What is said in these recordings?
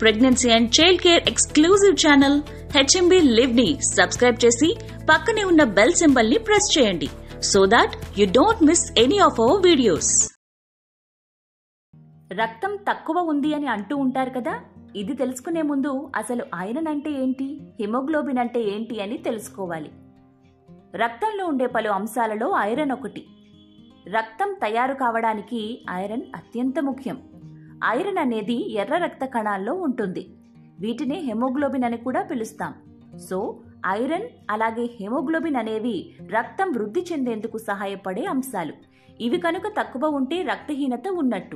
pregnancy and child care exclusive channel HMB live ని subscribe చేసి పక్కనే ఉన్న బెల్ సింబల్ ని ప్రెస్ చేయండి so that you don't miss any of our videos రక్తం తక్కువ ఉంది అని అంటూ ఉంటారు కదా ఇది తెలుసుకునే ముందు అసలు ఐరన్ అంటే ఏంటి హిమోగ్లోబిన్ అంటే ఏంటి అని తెలుసుకోవాలి రక్తంలో ఉండే పలు అంశాలలో ఐరన్ ఒకటి రక్తం తయారు కావడానికి ఐరన్ అత్యంత ముఖ్యం ఐరన్ అనేది ఎర్ర రక్త కణాల్లో ఉంటుంది వీటిని హెమోగ్లోబిన్ అని కూడా పిలుస్తాం సో ఐరన్ అలాగే హెమోగ్లోబిన్ అనేవి రక్తం వృద్ధి చెందేందుకు సహాయపడే అంశాలు ఇవి కనుక తక్కువ ఉంటే రక్తహీనత ఉన్నట్టు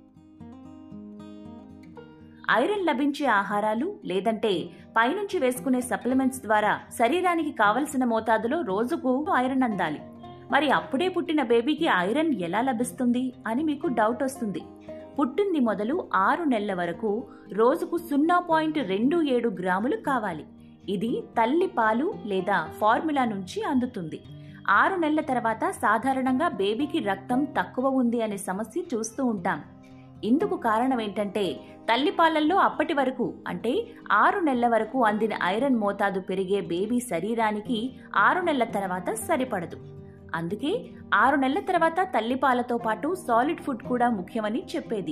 ఐరన్ లభించే ఆహారాలు లేదంటే పైనుంచి వేసుకునే సప్లిమెంట్స్ ద్వారా శరీరానికి కావలసిన మోతాదులో రోజుకు ఐరన్ అందాలి మరి అప్పుడే పుట్టిన బేబీకి ఐరన్ ఎలా లభిస్తుంది అని మీకు డౌట్ వస్తుంది పుట్టింది మొదలు ఆరు నెలల వరకు రోజుకు సున్నా పాయింట్ రెండు ఏడు గ్రాములు కావాలి ఇది తల్లి పాలు లేదా ఫార్ములా నుంచి అందుతుంది ఆరు నెలల తర్వాత సాధారణంగా బేబీకి రక్తం తక్కువ ఉంది అనే సమస్య చూస్తూ ఉంటాం ఇందుకు కారణం ఏంటంటే తల్లిపాలల్లో అప్పటి వరకు అంటే ఆరు నెలల వరకు అందిన ఐరన్ మోతాదు పెరిగే బేబీ శరీరానికి ఆరు నెలల తర్వాత సరిపడదు అందుకే ఆరు నెలల తర్వాత తల్లిపాలతో పాటు సాలిడ్ ఫుడ్ కూడా ముఖ్యమని చెప్పేది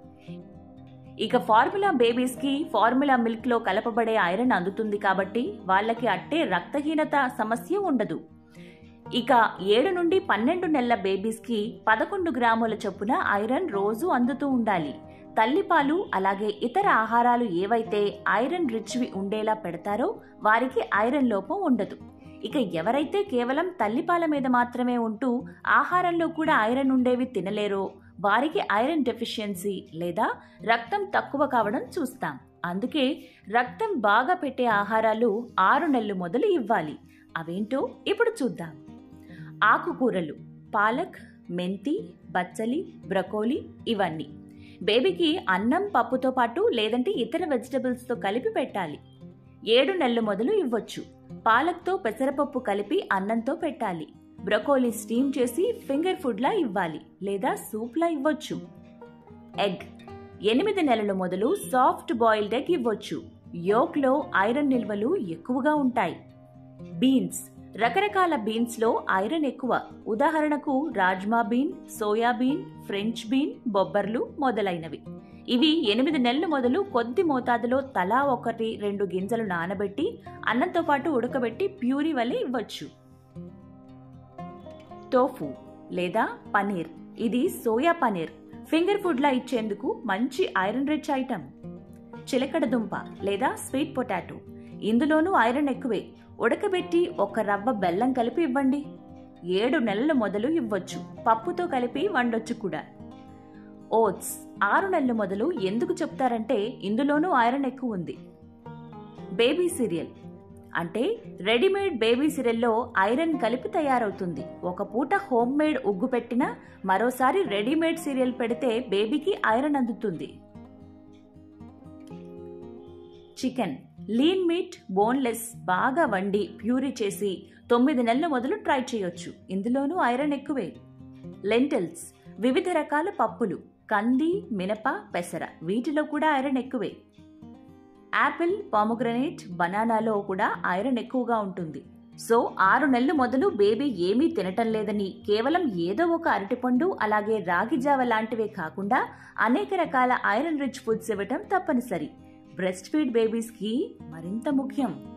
ఇక ఫార్ములా బేబీస్కి ఫార్ములా మిల్క్లో కలపబడే ఐరన్ అందుతుంది కాబట్టి వాళ్ళకి అట్టే రక్తహీనత సమస్య ఉండదు ఇక ఏడు నుండి పన్నెండు నెలల బేబీస్కి పదకొండు గ్రాముల చొప్పున ఐరన్ రోజు అందుతూ ఉండాలి తల్లిపాలు అలాగే ఇతర ఆహారాలు ఏవైతే ఐరన్ రిచ్వి ఉండేలా పెడతారో వారికి ఐరన్ లోపం ఉండదు ఇక ఎవరైతే కేవలం తల్లిపాల మీద మాత్రమే ఉంటూ ఆహారంలో కూడా ఐరన్ ఉండేవి తినలేరో వారికి ఐరన్ డెఫిషియన్సీ లేదా రక్తం తక్కువ కావడం చూస్తాం అందుకే రక్తం బాగా పెట్టే ఆహారాలు ఆరు నెలలు మొదలు ఇవ్వాలి అవేంటో ఇప్పుడు చూద్దాం ఆకుకూరలు పాలక్ మెంతి బచ్చలి బ్రకోలీ ఇవన్నీ బేబీకి అన్నం పప్పుతో పాటు లేదంటే ఇతర వెజిటబుల్స్తో కలిపి పెట్టాలి ఏడు నెలలు మొదలు ఇవ్వచ్చు పాలక్తో పెసరపప్పు కలిపి అన్నంతో పెట్టాలి బ్రకోలీ స్టీమ్ చేసి ఫింగర్ ఫుడ్లా ఇవ్వాలి లేదా సూప్లా ఇవ్వచ్చు ఎగ్ ఎనిమిది నెలల మొదలు సాఫ్ట్ బాయిల్డ్ ఎగ్ ఇవ్వచ్చు యోక్లో ఐరన్ నిల్వలు ఎక్కువగా ఉంటాయి బీన్స్ రకరకాల బీన్స్లో ఐరన్ ఎక్కువ ఉదాహరణకు rajma bean soya bean French bean బొబ్బర్లు మొదలైనవి ఇవి ఎనిమిది నెలలు మొదలు కొద్ది మోతాదులో తలా ఒకటి రెండు గింజలు నానబెట్టి అన్నంతో పాటు ఉడకబెట్టి ప్యూరీ వలె ఇవ్వచ్చు టోఫు లేదా పనీర్ ఇది సోయా పనీర్ ఫింగర్ ఫుడ్లా ఇచ్చేందుకు మంచి ఐరన్ రిచ్ ఐటమ్ చిలకడ దుంప లేదా స్వీట్ పొటాటో ఇందులోనూ ఐరన్ ఎక్కువే ఉడకబెట్టి ఒక రవ్వ బెల్లం కలిపి ఇవ్వండి ఏడు నెలల మొదలు ఇవ్వచ్చు పప్పుతో కలిపి వండొచ్చు కూడా ఓట్స్ ఆరు నెలల మొదలు ఎందుకు చెప్తారంటే ఇందులోనూ ఐరన్ ఎక్కువ ఉంది బేబీ సీరియల్ అంటే రెడీమేడ్ బేబీ సీరియల్లో ఐరన్ కలిపి తయారవుతుంది ఒక పూట హోమ్ మేడ్ ఉగ్గు పెట్టినా మరోసారి రెడీమేడ్ సీరియల్ పెడితే బేబీకి ఐరన్ అందుతుంది చికెన్ లీన్ మీట్ బోన్లెస్ బాగా వండి ప్యూరీ చేసి తొమ్మిది నెలల మొదలు ట్రై చేయొచ్చు ఇందులోనూ ఐరన్ ఎక్కువే లెంటిల్స్ వివిధ రకాల పప్పులు కంది మినప పెసర వీటిలో కూడా ఐరన్ ఎక్కువే యాపిల్ పామోగ్రనేట్ బనానాలో కూడా ఐరన్ ఎక్కువగా ఉంటుంది సో ఆరు నెలలు మొదలు బేబీ ఏమీ తినటం లేదని కేవలం ఏదో ఒక అరటిపండు అలాగే రాగి జావ లాంటివే కాకుండా అనేక రకాల ఐరన్ రిచ్ ఫుడ్స్ ఇవ్వటం తప్పనిసరి బ్రెస్ట్ ఫీడ్ బేబీస్కి మరింత ముఖ్యం